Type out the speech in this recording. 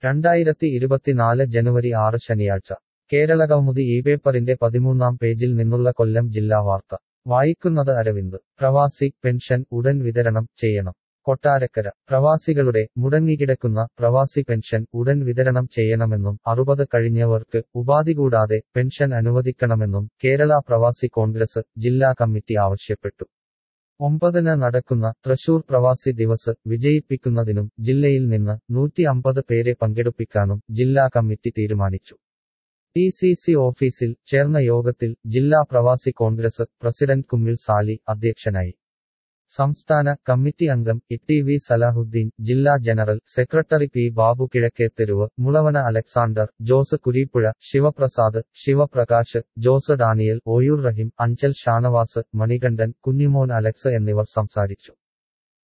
രണ്ടായിരത്തി ഇരുപത്തിനാല് ജനുവരി ആറ് ശനിയാഴ്ച കേരളകൗമുദി ഈ പേപ്പറിന്റെ പതിമൂന്നാം പേജിൽ നിന്നുള്ള കൊല്ലം ജില്ലാ വാർത്ത വായിക്കുന്നത് അരവിന്ദ് പ്രവാസി പെൻഷൻ ഉടൻ വിതരണം ചെയ്യണം കൊട്ടാരക്കര പ്രവാസികളുടെ മുടങ്ങിക്കിടക്കുന്ന പ്രവാസി പെൻഷൻ ഉടൻ വിതരണം ചെയ്യണമെന്നും അറുപത് കഴിഞ്ഞവർക്ക് ഉപാധി കൂടാതെ പെൻഷൻ അനുവദിക്കണമെന്നും കേരള പ്രവാസി കോൺഗ്രസ് ജില്ലാ കമ്മിറ്റി ആവശ്യപ്പെട്ടു ഒമ്പതിന് നടക്കുന്ന തൃശൂർ പ്രവാസി ദിവസ് വിജയിപ്പിക്കുന്നതിനും ജില്ലയിൽ നിന്ന് നൂറ്റി അമ്പത് പേരെ പങ്കെടുപ്പിക്കാനും ജില്ലാ കമ്മിറ്റി തീരുമാനിച്ചു ഡി സി സി ഓഫീസിൽ ചേർന്ന യോഗത്തിൽ ജില്ലാ പ്രവാസി കോൺഗ്രസ് പ്രസിഡന്റ് കുമ്മിൽ സാലി അധ്യക്ഷനായി സംസ്ഥാന കമ്മിറ്റി അംഗം ഇ വി സലാഹുദ്ദീൻ ജില്ലാ general secretary P Babu Kizhakkatheruvu Mulavana Alexander Jose Kureepuzha Sivaprasad Sivaprakash Jose Daniel Oyoor Rahim Anchal Shanavas Manikandan Kunjimon Alex എന്നിവർ സംസാരിച്ചു